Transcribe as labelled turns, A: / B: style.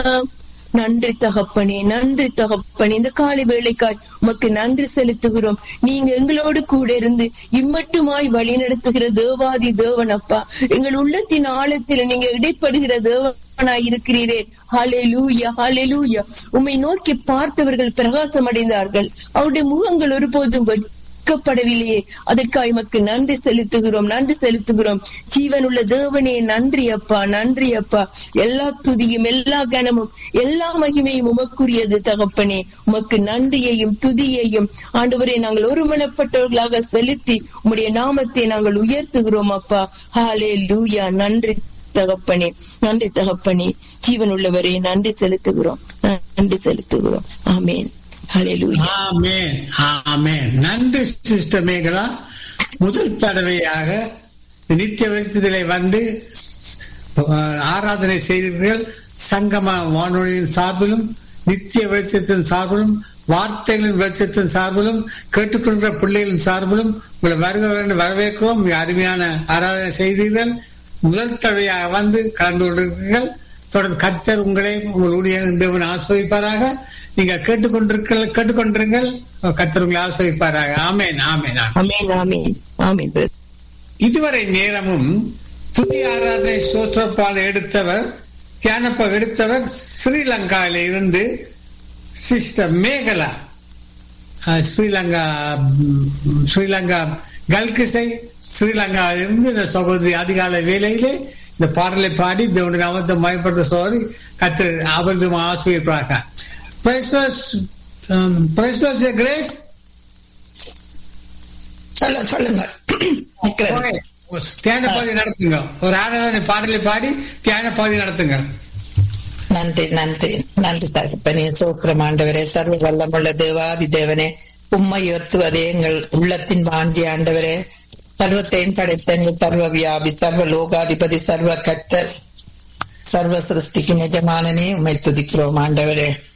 A: நன்றி தகப்பனே நன்றி தகப்பனே இந்த காலை வேளைக்காய் உமக்கு நன்றி செலுத்துகிறோம் நீங்க எங்களோடு கூட இருந்து இம்மட்டுமாய் வழி நடத்துகிற தேவாதி தேவன் அப்பா எங்கள் உள்ளத்தின் ஆழத்தில் நீங்க இடைப்படுகிற தேவனாய் இருக்கிறீரே ஹாலே லூயா ஹாலே லூயா உம்மை நோக்கி பார்த்தவர்கள் பிரகாசம் அடைந்தார்கள் அவருடைய முகங்கள் ஒருபோதும் வெட்கப்படவில்லையே அதற்காக எமக்கு நன்றி செலுத்துகிறோம் நன்றி செலுத்துகிறோம் ஜீவனுள்ள தேவனே நன்றி அப்பா நன்றி அப்பா எல்லா துதியும் எல்லா கனமும் எல்லா மகிமையும் உமக்குரியது தகப்பனே உமக்கு நன்றியையும் துதியையும் ஆண்டவரே நாங்கள் ஒருமனப்பட்டவர்களாக செலுத்தி உம்முடைய நாமத்தை நாங்கள் உயர்த்துகிறோம் அப்பா ஹாலே லூயா நன்றி தகப்பனே நன்றி தகப்பனே ஜீவனுள்ளவரே நன்றி செலுத்துகிறோம் நன்றி செலுத்துகிறோம் ஆமேன் ஹalleluya
B: ஆமென் ஆமென் நன்றி சிஸ்டர் மேகலா முதல் தடவையாக நித்திய வெளிச்சத்திலே வந்து அஹ், ஆராதனை செய்தீர்கள் சங்கம வானொலியின் சார்பிலும் நித்திய வெளிச்சத்தின் சார்பிலும் வார்த்தைகளின் வெளிச்சத்தின் சார்பிலும் கேட்டுக்கொண்ட பிள்ளைகளின் சார்பிலும் உங்களை வருகிறவர்கள் வரவேற்கிறோம் மிக அருமையான ஆராதனை செய்தீர்கள் முதல் தடவையாக வந்து கலந்து கொண்டிருக்கிறீர்கள் தொடர்ந்து கர்த்தர் உங்களை உங்கள் ஊழியர் தேவன் ஆசிரியப்பாராக நீங்க கேட்டுக்கொண்டிருக்க கேட்டுக்கொண்டிருங்கள் கர்த்தர் உங்களை ஆசிரியப்பாராக ஆமேன் ஆமேன் ஆமேன்
A: ஆமென் ஆமென் ஆமென் brother.
B: இதுவரை நேரமும் துணி ஆராதனை சோற்றப்பால் எடுத்தவர் தியானப்ப எடுத்தவர் ஸ்ரீலங்காவில இருந்து சிஸ்டர் மேகலா அஹ், ஸ்ரீலங்கா ம், ஸ்ரீலங்கா கல்கிசை ஸ்ரீலங்காவில் இருந்து இந்த சகோதரி அதிகாலை வேலையிலே இந்த பாடலை பாடி தேவனுடைய நாமத்தை மயப்படுத்த சோதரி கத்து அவரது ஆசிரியப்பாக கிரேஸ்
C: சொல்ல சொல்லுங்க நிக்கிறேன்.
B: தியான பகுதி நடத்துங்க ஒரு ஆராதனை பாடலை பாடி தியான பகுதி நடத்துங்க
C: நன்றி நன்றி நன்றி தகப்பனே சோத்திரம் ஆண்டவரே சர்வ வல்லமுள்ள தேவாதி தேவனே உம்மை உயர்த்துவதே எங்கள் உள்ளத்தின் வாஞ்சி ஆண்டவரே சர்வத்தையும் படைத்த எங்கள் சர்வ வியாபி சர்வ லோகாதிபதி சர்வ கத்தர் சர்வ சிருஷ்டிக்கு நிஜமானனே உம்மை துதிக்கிறோம் ஆண்டவரே